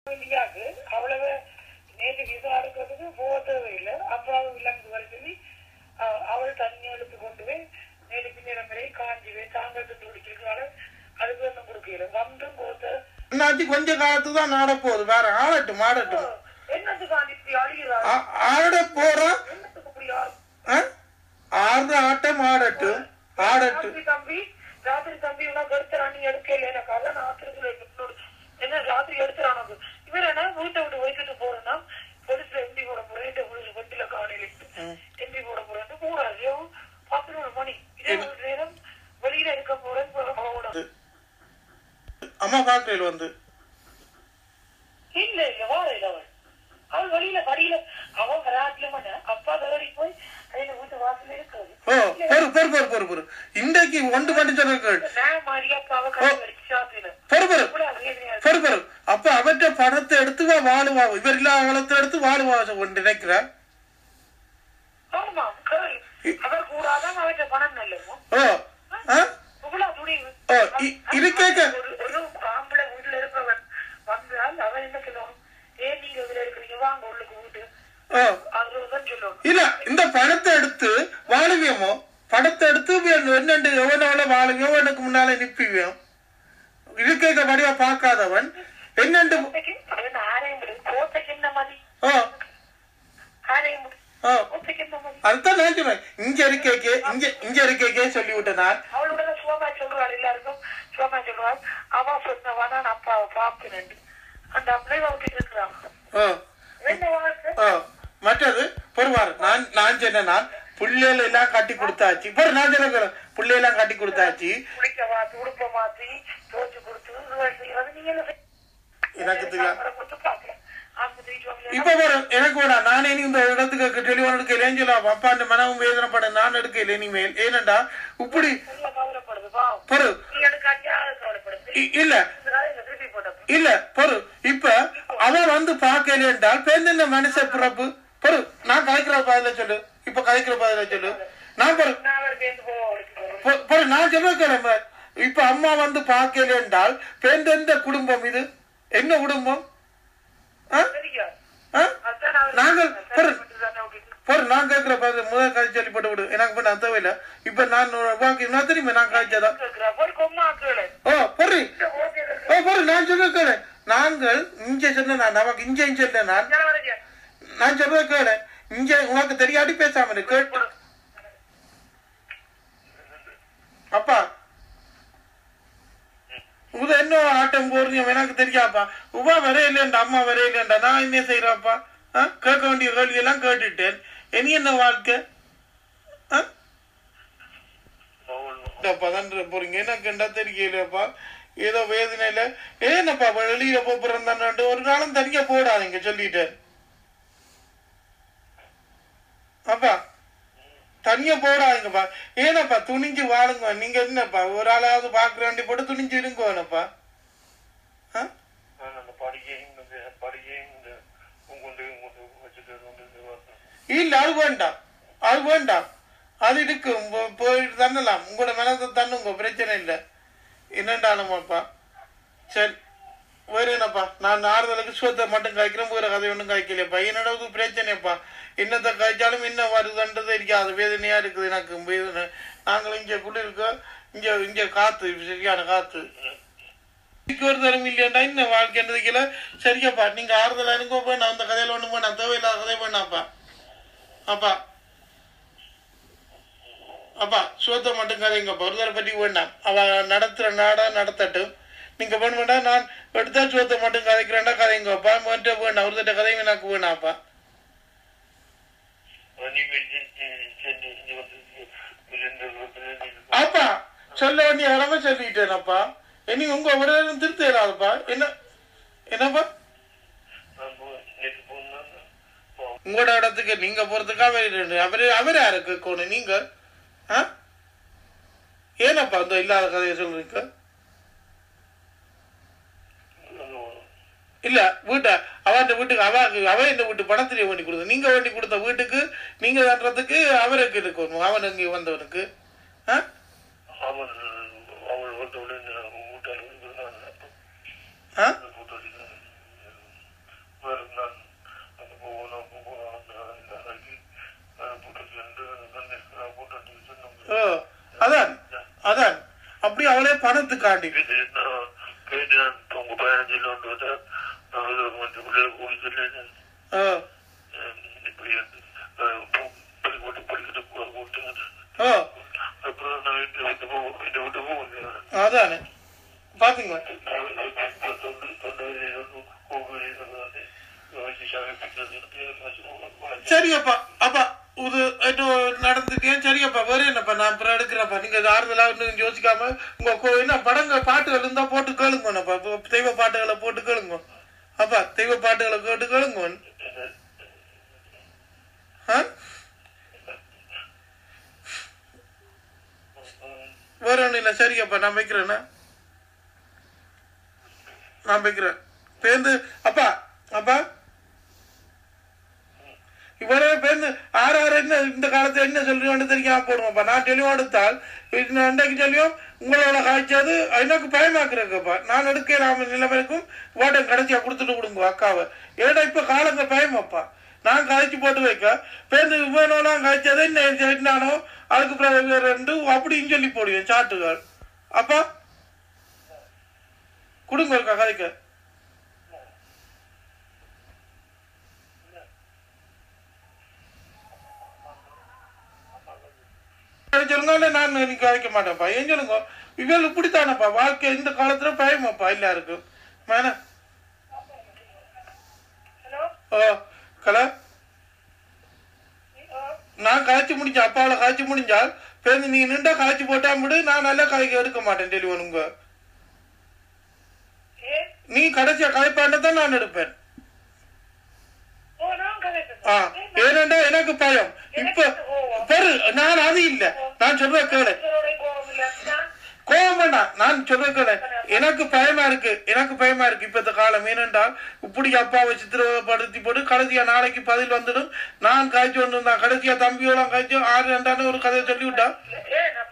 இந்தியாவுக்கு அவ்வளவு நேற்று விசா எடுக்கிறதுக்கு போக தேவையில்லை அப்பாவும் இல்லைன்னு வர சொல்லி அஹ், அவள் தண்ணி எடுத்து கொண்டு போய் நேற்று பின்னிடம் வரை காஞ்சி போய் தாங்கள் திட்டு குடிக்கிறதுனால அதுக்கு ஒன்றும் கொடுக்கல வந்தும் போத்த என்னாச்சு கொஞ்ச காலத்துக்கு தான் நாட போகுது வேற ஆடட்டும் ஆடட்டும் என்னத்துக்கு காஞ்சி இப்படி அழுகிறாள் ஆ- ஆட போறோம் என்னத்துக்கு இப்படி ஆள் ஆ? ஆடுற ஆட்டம் ஆடட்டும் ஆடட்டும் ராத்திரி தம்பி ராத்திரி தம்பி உனக்கு எடுத்துறான் நீ எடுக்கல எனக்கு அதான் ஆத்திரத்துல என்னோட என்ன ராத்திரி எடுத்துறான் உனக்கு இவர் என்ன வீட்டை விட்டு வைத்துட்டு போறேன்னா போலீஸ்ல எம்பி போட போறேன் இந்த போலீஸ் வண்டியில காணையில எம்பி போட போறேன் போறாரு பதினோரு மணி இதே ஒரு நேரம் வெளியில இருக்க போறேன் போகணும் அம்மா காக்கையில் வந்து இல்ல இல்ல வாழ இல்ல அவள் அவள் வெளியில வடியில அவன் ராத்திரி மணி அப்பா தவறி போய் அதுல வீட்டு வாசல்ல இருக்காது ஓ பொறு பொறு பொறு பொறு பொறு இன்றைக்கு ஒன்று பண்ணி சொன்ன கேள் நான் மாறியா அப்பாவை கை வடிச்சு சாப்பிடுறேன் பொறு பொறு கூட வேதனையா இருக்கு. பொறு பொறு அப்ப அவற்ற பணத்தை எடுத்து வா வாழுவா இவர் இல்லாத காலத்தை எடுத்து வாழுவா ஒன்று நினைக்கிறா ஆமா கேள். அவர் கூடாதான் அவற்றை பணம் நல்லமோ ஓ ஆ இவ்வளவு துணிவு ஓ, இ- இது கேட்க- ஒரு ஒரு ஆம்பளை வீட்டுல இருப்பவன் வந்தால் அவன் என்ன சொல்லுவான் ஏன் நீங்க இதுல இருக்கிறீங்க வாங்க உள்ளுக்கு வீட்டு ஓ அதுதான் சொல்லுவான் இல்ல இந்த பணத்தை எடுத்து வாழுவியமோ பணத்தை எடுத்து என்னண்டு எவனவள வாழுவியோ எனக்கு முன்னால நிப்பிவியும் இருக்க வடிவா பார்க்காதவன் என்னண்டு கோட்டைக்கு அவன் ஆரையும் விடு கோட்டைக்கு என்ன மதி ஓ ஆரையும் விடு ஓ கோட்டைக்கு என்ன மதி அதுதான் நான் சொன்னேன் இங்க இருக்கே இங்க இங்க இருக்கே சொல்லி விட்டேன் நான் அவளோட சுகமா சொல்றாள் எல்லாருக்கும் சுகமா சொல்றாள் அவ சொன்னவா நான் அப்பாவை பார்க்கிறேன் அந்த அப்படியே அவகிட்ட இருக்கிறான் ஓ என்ன வாழ்க்கை ஓ மற்றது பொறுவார் நான் நான் சொன்னேன் நான் புள்ளையில எல்லாம் கட்டி கொடுத்தாச்சு பொறு நான் சொன்ன புள்ளையெல்லாம் கட்டி கொடுத்தாச்சு குளிக்க மாத்தி உடுப்ப மாத்தி தோச்சு கொடுத்து இது செய்யறது நீங்க என்ன செய்ய- எனக்கு தெரியும் அவரை கொடுத்து பார்க்கிறேன் ஆஸ்பத்திரிக்கு வாங்க. இப்ப வரும் எனக்கு வேணாம் நானே இனி இந்த இடத்துக்கு டெலிவரி எடுக்கலேன்னு சொல்லலாம் அப்பா அந்த மனமும் வேதனைப்பட நான் எடுக்கல இனிமேல் ஏனண்டா இப்படி சரியா கவலைப்படுது பாவம் பொறு நீ எடுக்காட்டியா அது கவலைப்படுது இ- இல்ல இதனால இந்த திருப்பி போட்டப்ப இல்ல பொறு இப்ப அவன் வந்து பார்க்கல என்றால் பேருந்து மனுஷ பிறப்பு பொறு நான் கதைக்கிற பதில சொல்லு இப்ப கதைக்கிற பதில சொல்லு நான் பொறு நான் அவர் சேர்ந்து போக அவளுக்கு போறோம் பொ- பொறு நான் சொல்ல இப்ப அம்மா வந்து பார்க்கல என்றால் பேருந்து குடும்பம் இது என்ன குடும்பம் ஆ? சரியா ஆ? அதான் அவர் நாங்கள் பொறு மட்டும்தான் அவங்களுக்கு பொறு நான் கேட்கிற பதில் முதல் கதை சொல்லி போட்டு விடு எனக்கு பண்ண தேவையில்லை இப்ப நான் வாக்கு நான் தெரியுமே நான் காய்ச்சதா கேட்கிறா ஒரு கொம்மா கேளு ஓ பொறு ஓகே ஓ பொறு நான் சொல்ல கேளு நாங்கள் இங்க சொன்ன நான் நமக்கு இங்க சொன்ன நான் வரீங்க நான் சொல்றத கேளு இங்க உனக்கு தெரியாட்டி பேசாம இரு கேட்டு அப்பா உத என்ன ஆட்டம் போடுறீங்க எனக்கு தெரியாப்பா உபா வரையிலேண்டா அம்மா வரையிலேண்டா நான் என்ன செய்யறப்பா கேட்க வேண்டிய கேள்வி எல்லாம் கேட்டுட்டேன் இனி என்ன வாழ்க்கை ஆ? அப்பா தான் போறீங்க எனக்கு கண்டா தெரியலையாப்பா ஏதோ வேதனையில ஏனப்பா வெளியில போறேன் தானே ஒரு நாளும் தனியா போடாதீங்க சொல்லிட்டேன் அப்பா தனியா போடாதீங்கப்பா ஏனப்பா துணிஞ்சு வாழுங்க நீங்க என்னப்பா ஒரு ஆளாவது பாக்குற வண்டி போட்டு துணிஞ்சு இருங்க வேணப்பா ஆ? நான் அந்த படியையும் இந்த படியையும் இந்த உங்கொண்டு உங்கொண்டு வச்சுட்டு வந்து இது வரணும். இல்ல அது வேண்டாம் அது வேண்டாம் அது இருக்கு உங்க- போயிட்டு தண்ணலாம் உங்களோட மனதை தண்ணுங்க பிரச்சனை இல்லை என்னண்டாலுமாப்பா சரி வேற என்னப்பா நான் ஆறுதலுக்கு சுவத்தை மட்டும் காய்க்கிறேன் வேற கதை ஒன்றும் காய்க்கலையப்பா என்னோட இது பிரச்சனைப்பா என்னத்தை காய்ச்சாலும் என்ன வருதுன்றது இருக்காது வேதனையா இருக்குது எனக்கு வேதனை நாங்கள் இங்க குளிர்க்க இங்க இங்க காத்து சரியான காத்து இதுக்கு ஒரு தரம் இல்லையாண்டா என்ன வாழ்க்கைன்றதுக்குல சரியாப்பா நீங்க ஆறுதலா இருங்கோ நான் அந்த கதையில ஒண்ணு வேணாம் தேவையில்லாத கதை வேணாப்பா அப்பா அப்பா சோத்தை மட்டும் கதைங்கப்பா ஒரு தடவை பற்றி வேண்டாம் அவ நடத்துற நாடா நடத்தட்டும் நீங்க வேணுமெண்டா நான் எடுத்தா சோத்தை மட்டும் கதைக்கிறேன்டா கதைங்கப்பா மட்டும் வேண்டாம் ஒரு தட்ட கதையும் எனக்கு வேணாப்பா நீ வெச்சு செஞ்சு இங்க வந்து ரெண்டு ரெண்டு அப்பா சொல்ல வேண்டிய இடமே சொல்லிட்டேனப்பா இனி உங்க ஒரு நேரம் திருத்த இல்லாதப்பா என்ன என்னப்பா நான் போ நேற்று போனா போ உங்களோட இடத்துக்கு நீங்க போறதுக்கா அவர் அவரு அவர் யாருக்கு கோணும் நீங்க ஆ? ஏனப்பா இந்த இல்லாத கதையை சொல்றீங்க இல்ல வீட்ட அவன் வீட்டுக்கு அவ அவ இந்த வீட்டு பணத்திலே வேண்டி கொடுத்த நீங்க வேண்டி கொடுத்த வீட்டுக்கு நீங்க தட்டுறதுக்கு அவருக்கு இருக்கணும் அவன் இங்க வந்தவனுக்கு ஆ? அவன் அவள் வீட்டோட வீட்டாளர் ஆ? போட்டு பணத்துக்காண்டி இது நான் கேட்டு நான் உங்க பயணம் சொல்லி வந்து நான் இது கொஞ்சம் பிள்ளைகள் கூடி சொல்லி ஓ இப்படி பள்ளிக்கூட்டு படிக்கிட்டு போட்டு ஓ அப்புறம் நான் வீட்டு விட்டு போ வீட்டு விட்டு போகிறேன் அதானே பாத்தீங்களா சரி அப்பா அப்பா இது இன்னும் நடந்துட்டேன் சரி அப்பா வேற என்னப்பா நான் அப்புறம் எடுக்கிறேன்ப்பா நீங்க ஆறுதலா இன்னும் யோசிக்காம உங்க கோ- என்ன படங்க பாட்டுகள் இருந்தா போட்டு கேளுங்கப்பா இப்போ தெய்வ பாட்டுகளை போட்டு கேளுங்க அப்பா தெய்வ பாட்டுகளை கேட்டு கேளுங்க ஆ? வேற ஒன்றும் இல்லை சரி அப்பா நான் வைக்கிறேண்ணா நான் வைக்கிறேன் பேருந்து அப்பா அப்பா இவரே பேருந்து ஆறு ஆறு என்ன இந்த காலத்துல என்ன சொல்லுவோம்னு தெரியாம போடுவோம்ப்பா நான் தெளிவா எடுத்தால் இது அன்றைக்கு சொல்லியும் உங்களோட காய்ச்சது எனக்கு பயமாக்குறேங்கப்பா நான் எடுக்கலாம நிலைமைக்கும் ஓட்டம் கடைசியா கொடுத்துட்டு கொடுங்க அக்காவை ஏன்னா இப்ப காலங்க பயமாப்பா நான் காய்ச்சி போட்டு வைக்க பேருந்து இவனோலாம் காய்ச்சது என்ன என்னானோ அதுக்கு பிறகு ரெண்டு அப்படின்னு சொல்லி போடுவேன் சாட்டுகள் அப்பா கொடுங்க அக்கா கதைக்க சொல்லுங்க இல்ல நான் இன்னைக்கு கதைக்க மாட்டேன்ப்பா ஏன் சொல்லுங்க இவள் இப்படித்தானப்பா வாழ்க்கை இந்த காலத்துல பயமாப்பா எல்லாருக்கும் மேன ஹலோ ஓ கலா நான் காய்ச்சி முடிஞ்சேன் அப்பாவில் காய்ச்சி முடிஞ்சால் பேருந்து நீங்க நின்றா காய்ச்சி போட்டா விடு நான் நல்லா காய்க்க எடுக்க மாட்டேன் டெலிவனுங்க ஏ நீ கடைசியா கதைப்பாண்ட தான் நான் எடுப்பேன் ஓ நான் கதைப்பேன் ஆ ஏனென்றா எனக்கு பயம் இப்ப பெரு நான் அது இல்ல நான் சொல்ற கேளு இவரோட கோபம் இல்ல நான் கோபம் வேண்டாம் நான் சொல்ற கேளு எனக்கு பயமா இருக்கு எனக்கு பயமா இருக்கு இப்ப இந்த காலம் ஏனென்றால் இப்படி அப்பாவை சித்திரவதைப்படுத்தி போட்டு கடைசியா நாளைக்கு பதில் வந்துடும் நான் காய்ச்சி வந்து நான் கடைசியா தம்பியோட காய்ச்சி ஆறு ரெண்டாண்டு ஒரு கதையை சொல்லி விட்டா ஏ நான்